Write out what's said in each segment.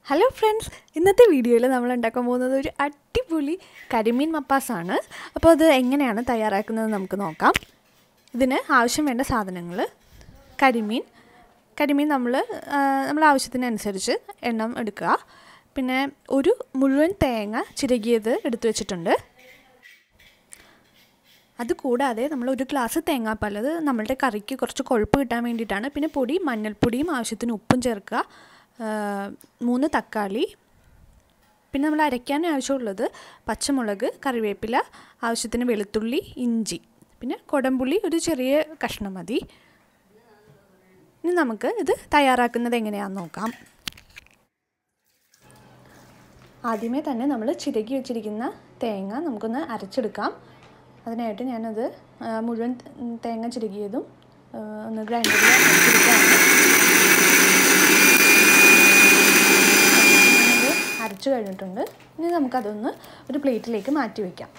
hello friends ഇന്നത്തെ വീഡിയോയിൽ നമ്മൾ ഉണ്ടാക്കാൻ പോകുന്നത് ഒരു അടിപൊളി കരിമീൻ മപ്പാസാണ് അപ്പോൾ അത് എങ്ങനെയാണ് തയ്യാറാക്കുന്നത് നമുക്ക് നോക്കാം ഇതിന് ആവശ്യം വേണ്ട സാധനങ്ങൾ കരിമീൻ കരിമീൻ നമ്മൾ നമ്മൾ ആവശ്യത്തിനനുസരിച്ച് എണ്ണം എടുക്കുക പിന്നെ ഒരു മുഴുവൻ തേങ്ങ ചിരകിയത് എടുത്തു വെച്ചിട്ടുണ്ട് അതുകൂടാതെ നമ്മൾ ഒരു ഗ്ലാസ് തേങ്ങാപ്പാൽ അത് നമ്മളുടെ കറിക്ക് കുറച്ച് കൊഴുപ്പ് കിട്ടാൻ വേണ്ടിയിട്ടാണ് പിന്നെ പൊടി മഞ്ഞൾപ്പൊടിയും ആവശ്യത്തിന് ഉപ്പും ചേർക്കുക മൂന്ന് തക്കാളി പിന്നെ നമ്മൾ അരയ്ക്കാൻ ആവശ്യമുള്ളത് പച്ചമുളക് കറിവേപ്പില ആവശ്യത്തിന് വെളുത്തുള്ളി ഇഞ്ചി പിന്നെ കൊടംപുള്ളി ഒരു ചെറിയ കഷ്ണം മതി ഇനി നമുക്ക് ഇത് തയ്യാറാക്കുന്നത് എങ്ങനെയാണെന്ന് നോക്കാം ആദ്യമേ തന്നെ നമ്മൾ ചിരകി വെച്ചിരിക്കുന്ന തേങ്ങ നമുക്കൊന്ന് അരച്ചെടുക്കാം അതിനായിട്ട് ഞാനത് മുഴുവൻ തേങ്ങ ചിരകിയതും ഒന്ന് ഗ്രൈൻഡറിൽ അരച്ചെടുക്കുകയാണ് അരച്ചു കഴിഞ്ഞിട്ടുണ്ട് ഇനി നമുക്കതൊന്ന് ഒരു പ്ലേറ്റിലേക്ക് മാറ്റി വയ്ക്കാം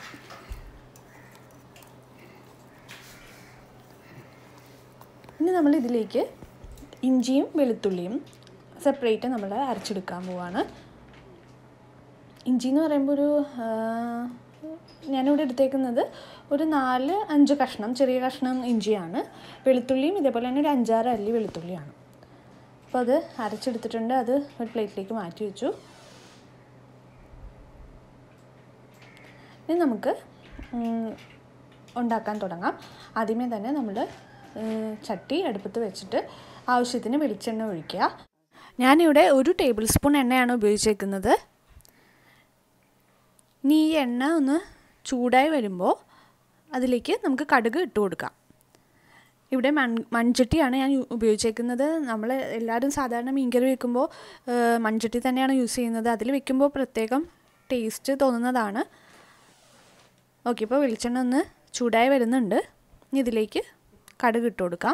ഇനി നമ്മൾ ഇതിലേക്ക് ഇഞ്ചിയും വെളുത്തുള്ളിയും സെപ്പറേറ്റ് നമ്മൾ അരച്ചെടുക്കാൻ പോവാണ് ഇഞ്ചി എന്ന് പറയുമ്പോൾ ഒരു ഞാനിവിടെ എടുത്തേക്കുന്നത് ഒരു നാല് അഞ്ച് കഷ്ണം ചെറിയ കഷ്ണം ഇഞ്ചിയാണ് വെളുത്തുള്ളിയും ഇതേപോലെ തന്നെ ഒരു അഞ്ചാറ് അല്ലി വെളുത്തുള്ളിയാണ് അപ്പോൾ അത് അരച്ചെടുത്തിട്ടുണ്ട് അത് ഒരു പ്ലേറ്റിലേക്ക് മാറ്റി വെച്ചു ഇനി നമുക്ക് ഉണ്ടാക്കാൻ തുടങ്ങാം ആദ്യമേ തന്നെ നമ്മൾ ചട്ടി അടുപ്പത്ത് വെച്ചിട്ട് ആവശ്യത്തിന് വെളിച്ചെണ്ണ ഒഴിക്കുക ഞാനിവിടെ ഒരു ടേബിൾ സ്പൂൺ എണ്ണയാണ് ഉപയോഗിച്ചേക്കുന്നത് ഇനി ഈ എണ്ണ ഒന്ന് ചൂടായി വരുമ്പോൾ അതിലേക്ക് നമുക്ക് കടുക് ഇട്ട് കൊടുക്കാം ഇവിടെ മൺ മൺചട്ടിയാണ് ഞാൻ ഉപയോഗിച്ചേക്കുന്നത് നമ്മൾ എല്ലാവരും സാധാരണ മീൻകറി വെക്കുമ്പോൾ മൺചട്ടി തന്നെയാണ് യൂസ് ചെയ്യുന്നത് അതിൽ വെക്കുമ്പോൾ പ്രത്യേകം ടേസ്റ്റ് തോന്നുന്നതാണ് ഓക്കെ ഇപ്പോൾ വെളിച്ചെണ്ണ ഒന്ന് ചൂടായി വരുന്നുണ്ട് ഇനി ഇതിലേക്ക് കടുക് ഇട്ട് കൊടുക്കാം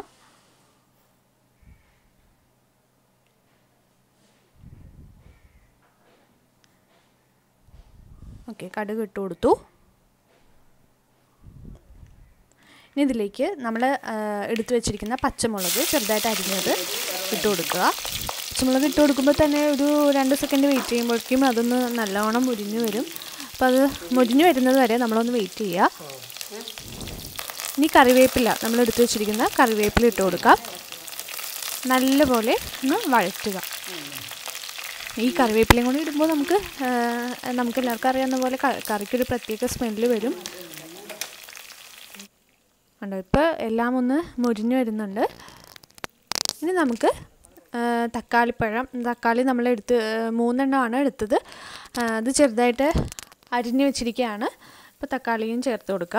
ഓക്കെ കടുക് ഇട്ട് കൊടുത്തു ഇനി ഇതിലേക്ക് നമ്മൾ എടുത്തു വെച്ചിരിക്കുന്ന പച്ചമുളക് ചെറുതായിട്ട് അരിഞ്ഞത് ഇട്ട് കൊടുക്കുക പച്ചമുളക് ഇട്ട് കൊടുക്കുമ്പോൾ തന്നെ ഒരു രണ്ട് സെക്കൻഡ് വെയിറ്റ് ചെയ്യുമ്പോഴേക്കും അതൊന്ന് നല്ലവണ്ണം മുരിഞ്ഞു വരും അപ്പോൾ അത് മുരിഞ്ഞു വരുന്നത് വരെ നമ്മളൊന്ന് വെയിറ്റ് ചെയ്യുക ഇനി കറിവേപ്പില നമ്മൾ എടുത്തു വെച്ചിരിക്കുന്ന കറിവേപ്പില ഇട്ട് കൊടുക്കാം നല്ലപോലെ ഒന്ന് വഴറ്റുക ഈ കറിവേപ്പിലയും കൂടി ഇടുമ്പോൾ നമുക്ക് നമുക്ക് എല്ലാവർക്കും അറിയാവുന്ന പോലെ കറിക്കൊരു പ്രത്യേക സ്മെല്ല് വരും കണ്ടോ ഇപ്പോൾ എല്ലാം ഒന്ന് മുരിഞ്ഞു വരുന്നുണ്ട് ഇനി നമുക്ക് തക്കാളിപ്പഴം തക്കാളി നമ്മൾ എടുത്ത് മൂന്നെണ്ണമാണ് എടുത്തത് അത് ചെറുതായിട്ട് അരിഞ്ഞു വെച്ചിരിക്കുകയാണ് ഇപ്പോൾ തക്കാളിയും ചേർത്ത് കൊടുക്കുക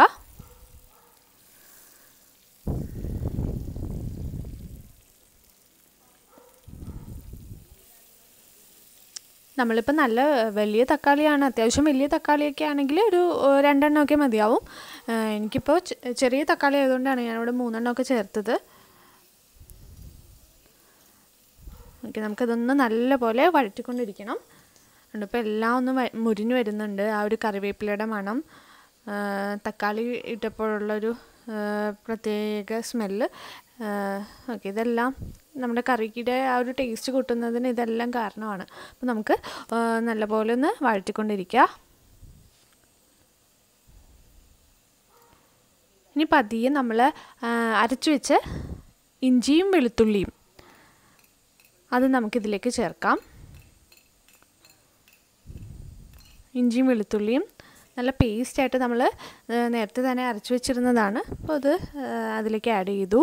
നമ്മളിപ്പോൾ നല്ല വലിയ തക്കാളിയാണ് അത്യാവശ്യം വലിയ തക്കാളിയൊക്കെ ആണെങ്കിൽ ഒരു രണ്ടെണ്ണമൊക്കെ മതിയാവും എനിക്കിപ്പോൾ ചെറിയ തക്കാളി ആയതുകൊണ്ടാണ് ഞാനിവിടെ മൂന്നെണ്ണമൊക്കെ ചേർത്തത് ഓക്കെ നമുക്കതൊന്ന് നല്ലപോലെ വഴറ്റിക്കൊണ്ടിരിക്കണം ഇപ്പോൾ എല്ലാം ഒന്ന് മുരിഞ്ഞു വരുന്നുണ്ട് ആ ഒരു കറിവേപ്പിലയുടെ മണം തക്കാളി ഇട്ടപ്പോഴുള്ളൊരു പ്രത്യേക സ്മെല്ല് ഓക്കെ ഇതെല്ലാം നമ്മുടെ കറിയുടെ ആ ഒരു ടേസ്റ്റ് കൂട്ടുന്നതിന് ഇതെല്ലാം കാരണമാണ് അപ്പോൾ നമുക്ക് നല്ലപോലെ ഒന്ന് വഴറ്റിക്കൊണ്ടിരിക്കുക ഇനി പതിയെ നമ്മൾ അരച്ചു വെച്ച് ഇഞ്ചിയും വെളുത്തുള്ളിയും അത് നമുക്കിതിലേക്ക് ചേർക്കാം ഇഞ്ചിയും വെളുത്തുള്ളിയും നല്ല പേസ്റ്റായിട്ട് നമ്മൾ നേരത്തെ തന്നെ അരച്ചു വെച്ചിരുന്നതാണ് അപ്പോൾ അത് അതിലേക്ക് ആഡ് ചെയ്തു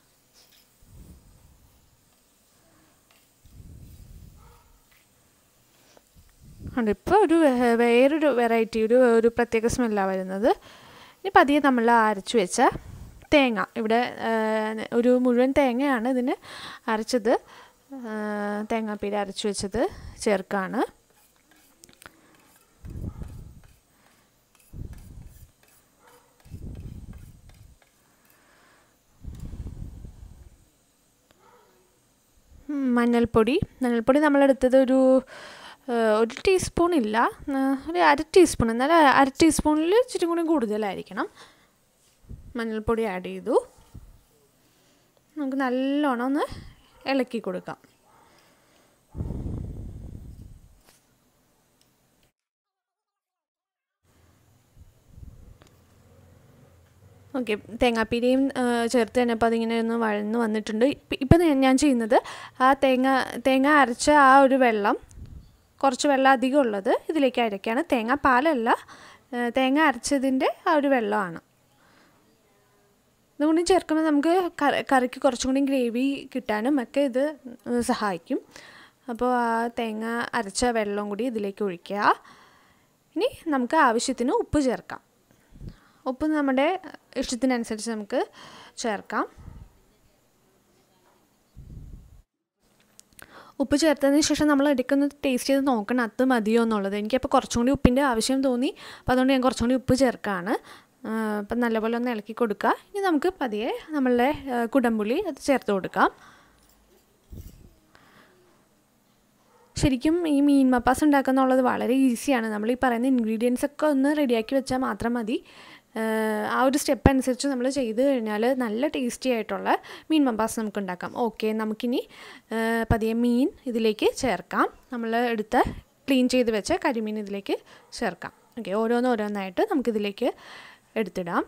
ഉണ്ട് ഇപ്പോൾ ഒരു വേറൊരു വെറൈറ്റി ഒരു ഒരു പ്രത്യേക സ്മെല്ലാണ് വരുന്നത് ഇനി പതിയെ നമ്മൾ അരച്ചു വെച്ച തേങ്ങ ഇവിടെ ഒരു മുഴുവൻ തേങ്ങയാണ് ഇതിന് അരച്ചത് തേങ്ങാപ്പീര അരച്ചു വെച്ചത് ചേർക്കാണ് മഞ്ഞൾപ്പൊടി മഞ്ഞൾപ്പൊടി നമ്മളെടുത്തത് ഒരു ഒരു ടീസ്പൂൺ ഇല്ല ഒരു അര ടീസ്പൂൺ എന്നാൽ അര ടീസ്പൂണിൽ ഇച്ചിരി കൂടി കൂടുതലായിരിക്കണം മഞ്ഞൾപ്പൊടി ആഡ് ചെയ്തു നമുക്ക് നല്ലോണം ഒന്ന് ഇളക്കി കൊടുക്കാം ഓക്കെ തേങ്ങാപ്പീരയും ചേർത്ത് കഴിഞ്ഞപ്പോൾ അതിങ്ങനെ ഒന്ന് വഴന്ന് വന്നിട്ടുണ്ട് ഇപ്പം ഞാൻ ചെയ്യുന്നത് ആ തേങ്ങ തേങ്ങ അരച്ച ആ ഒരു വെള്ളം കുറച്ച് വെള്ളം അധികം ഉള്ളത് ഇതിലേക്ക് അരയ്ക്കുകയാണ് തേങ്ങ പാലല്ല തേങ്ങ അരച്ചതിൻ്റെ ആ ഒരു വെള്ളമാണ് ഇതുകൊണ്ട് ചേർക്കുമ്പോൾ നമുക്ക് കറിക്ക് കുറച്ചും കൂടി ഗ്രേവി കിട്ടാനും ഒക്കെ ഇത് സഹായിക്കും അപ്പോൾ ആ തേങ്ങ അരച്ച വെള്ളം കൂടി ഇതിലേക്ക് ഒഴിക്കുക ഇനി നമുക്ക് ആവശ്യത്തിന് ഉപ്പ് ചേർക്കാം ഉപ്പ് നമ്മുടെ ഇഷ്ടത്തിനനുസരിച്ച് നമുക്ക് ചേർക്കാം ഉപ്പ് ചേർത്തതിന് ശേഷം നമ്മൾ ഇടയ്ക്കൊന്ന് ടേസ്റ്റ് ചെയ്ത് നോക്കണം അത് മതിയോ എന്നുള്ളത് എനിക്കപ്പോൾ കുറച്ചും കൂടി ഉപ്പിൻ്റെ ആവശ്യം തോന്നി അപ്പോൾ അതുകൊണ്ട് ഞാൻ കുറച്ചും കൂടി ഉപ്പ് ചേർക്കുകയാണ് അപ്പം നല്ലപോലെ ഒന്ന് ഇളക്കി കൊടുക്കുക ഇനി നമുക്ക് പതിയെ നമ്മളുടെ കുടംപുളി അത് ചേർത്ത് കൊടുക്കാം ശരിക്കും ഈ മീൻ മപ്പാസ് ഉണ്ടാക്കുന്നുള്ളത് വളരെ ഈസിയാണ് നമ്മൾ ഈ പറയുന്ന ഇൻഗ്രീഡിയൻസ് ഒക്കെ ഒന്ന് റെഡിയാക്കി വെച്ചാൽ മാത്രം മതി ആ ഒരു സ്റ്റെപ്പ് അനുസരിച്ച് നമ്മൾ ചെയ്ത് കഴിഞ്ഞാൽ നല്ല ടേസ്റ്റി ആയിട്ടുള്ള മീൻ മപ്പാസ് നമുക്ക് ഉണ്ടാക്കാം ഓക്കെ നമുക്കിനി പതിയെ മീൻ ഇതിലേക്ക് ചേർക്കാം നമ്മൾ എടുത്ത ക്ലീൻ ചെയ്ത് വെച്ച കരിമീൻ ഇതിലേക്ക് ചേർക്കാം ഓക്കെ ഓരോന്നോരോന്നായിട്ട് നമുക്കിതിലേക്ക് എടുത്തിടാം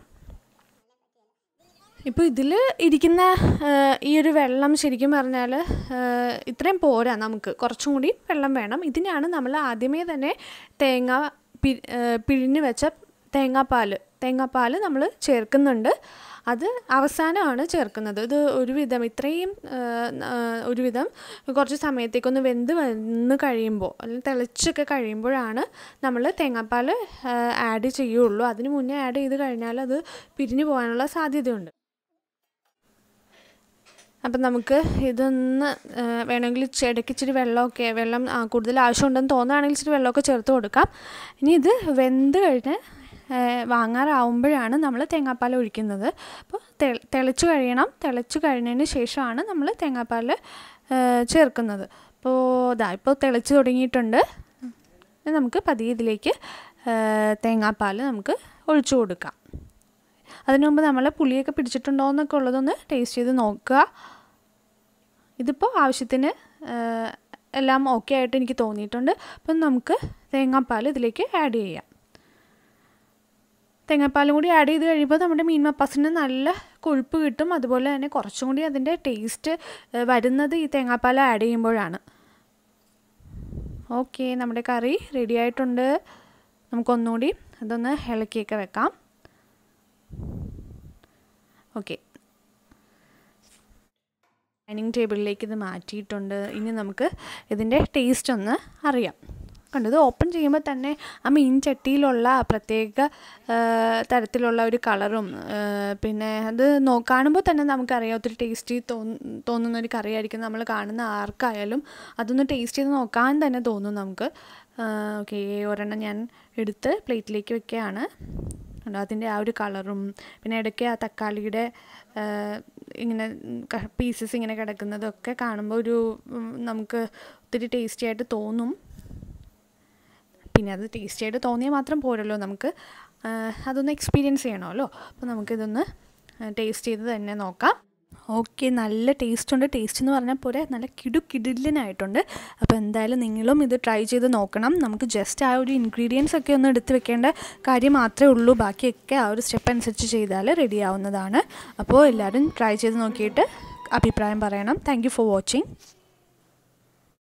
ഇപ്പോൾ ഇതിൽ ഇരിക്കുന്ന ഈ ഒരു വെള്ളം ശരിക്കും പറഞ്ഞാൽ ഇത്രയും പോരാ നമുക്ക് കുറച്ചും കൂടി വെള്ളം വേണം ഇതിനാണ് നമ്മൾ ആദ്യമേ തന്നെ തേങ്ങ പി പിഴിഞ്ഞ് വെച്ച തേങ്ങാപ്പാൽ തേങ്ങാപ്പാൽ നമ്മൾ ചേർക്കുന്നുണ്ട് അത് അവസാനമാണ് ചേർക്കുന്നത് ഇത് ഒരുവിധം ഇത്രയും ഒരുവിധം കുറച്ച് സമയത്തേക്കൊന്ന് വെന്ത് വന്ന് കഴിയുമ്പോൾ അല്ലെങ്കിൽ തിളച്ചൊക്കെ കഴിയുമ്പോഴാണ് നമ്മൾ തേങ്ങാപ്പാൽ ആഡ് ചെയ്യുള്ളൂ അതിന് മുന്നേ ആഡ് ചെയ്ത് കഴിഞ്ഞാൽ അത് പിരിഞ്ഞു പോകാനുള്ള സാധ്യതയുണ്ട് അപ്പം നമുക്ക് ഇതൊന്ന് വേണമെങ്കിൽ ഇടയ്ക്ക് ഇച്ചിരി വെള്ളമൊക്കെ വെള്ളം കൂടുതൽ ആവശ്യമുണ്ടെന്ന് തോന്നുകയാണെങ്കിൽ ഇച്ചിരി വെള്ളമൊക്കെ ചേർത്ത് കൊടുക്കാം ഇനി ഇത് വെന്ത് കഴിഞ്ഞ് വാങ്ങാറാവുമ്പോഴാണ് നമ്മൾ തേങ്ങാപ്പാൽ ഒഴിക്കുന്നത് അപ്പോൾ തിളച്ച് കഴിയണം തിളച്ച് കഴിഞ്ഞതിന് ശേഷമാണ് നമ്മൾ തേങ്ങാപ്പാൽ ചേർക്കുന്നത് അപ്പോൾ ഇതാ ഇപ്പോൾ തിളച്ച് തുടങ്ങിയിട്ടുണ്ട് നമുക്ക് പതിയെ ഇതിലേക്ക് തേങ്ങാപ്പാൽ നമുക്ക് ഒഴിച്ചു കൊടുക്കാം അതിനു മുമ്പ് നമ്മൾ പുളിയൊക്കെ പിടിച്ചിട്ടുണ്ടോ എന്നൊക്കെ ഉള്ളതൊന്ന് ടേസ്റ്റ് ചെയ്ത് നോക്കുക ഇതിപ്പോൾ ആവശ്യത്തിന് എല്ലാം ഓക്കെ ആയിട്ട് എനിക്ക് തോന്നിയിട്ടുണ്ട് അപ്പം നമുക്ക് തേങ്ങാപ്പാൽ ഇതിലേക്ക് ആഡ് ചെയ്യാം തേങ്ങാപ്പാലും കൂടി ആഡ് ചെയ്ത് കഴിയുമ്പോൾ നമ്മുടെ മീൻ മപ്പാസിന് നല്ല കൊഴുപ്പ് കിട്ടും അതുപോലെ തന്നെ കുറച്ചും കൂടി അതിൻ്റെ ടേസ്റ്റ് വരുന്നത് ഈ തേങ്ങാപ്പാൽ ആഡ് ചെയ്യുമ്പോഴാണ് ഓക്കെ നമ്മുടെ കറി റെഡി ആയിട്ടുണ്ട് നമുക്കൊന്നുകൂടി അതൊന്ന് ഇളക്കിയൊക്കെ വെക്കാം ഓക്കെ ഡൈനിങ് ടേബിളിലേക്ക് ഇത് മാറ്റിയിട്ടുണ്ട് ഇനി നമുക്ക് ഇതിൻ്റെ ടേസ്റ്റ് ഒന്ന് അറിയാം കണ്ടത് ഓപ്പൺ ചെയ്യുമ്പോൾ തന്നെ ആ മീൻ ചട്ടിയിലുള്ള പ്രത്യേക തരത്തിലുള്ള ഒരു കളറും പിന്നെ അത് നോ കാണുമ്പോൾ തന്നെ നമുക്കറിയാം ഒത്തിരി ടേസ്റ്റി തോന്നുന്ന ഒരു കറിയായിരിക്കും നമ്മൾ കാണുന്ന ആർക്കായാലും അതൊന്ന് ടേസ്റ്റ് ചെയ്ത് നോക്കാൻ തന്നെ തോന്നും നമുക്ക് ഓക്കെ ഒരെണ്ണം ഞാൻ എടുത്ത് പ്ലേറ്റിലേക്ക് വെക്കുകയാണ് അതിൻ്റെ ആ ഒരു കളറും പിന്നെ ഇടയ്ക്ക് ആ തക്കാളിയുടെ ഇങ്ങനെ പീസസ് ഇങ്ങനെ കിടക്കുന്നതൊക്കെ കാണുമ്പോൾ ഒരു നമുക്ക് ഒത്തിരി ടേസ്റ്റി ആയിട്ട് തോന്നും പിന്നെ അത് ടേസ്റ്റി ആയിട്ട് തോന്നിയാൽ മാത്രം പോരല്ലോ നമുക്ക് അതൊന്ന് എക്സ്പീരിയൻസ് ചെയ്യണമല്ലോ അപ്പോൾ നമുക്കിതൊന്ന് ടേസ്റ്റ് ചെയ്ത് തന്നെ നോക്കാം ഓക്കെ നല്ല ടേസ്റ്റ് ഉണ്ട് ടേസ്റ്റ് എന്ന് പറഞ്ഞാൽ പോലെ നല്ല കിടു കിടിലനായിട്ടുണ്ട് അപ്പോൾ എന്തായാലും നിങ്ങളും ഇത് ട്രൈ ചെയ്ത് നോക്കണം നമുക്ക് ജസ്റ്റ് ആ ഒരു ഇൻഗ്രീഡിയൻസ് ഒക്കെ ഒന്ന് എടുത്ത് വെക്കേണ്ട കാര്യം മാത്രമേ ഉള്ളൂ ബാക്കിയൊക്കെ ആ ഒരു സ്റ്റെപ്പ് അനുസരിച്ച് ചെയ്താൽ റെഡി ആവുന്നതാണ് അപ്പോൾ എല്ലാവരും ട്രൈ ചെയ്ത് നോക്കിയിട്ട് അഭിപ്രായം പറയണം താങ്ക് ഫോർ വാച്ചിങ്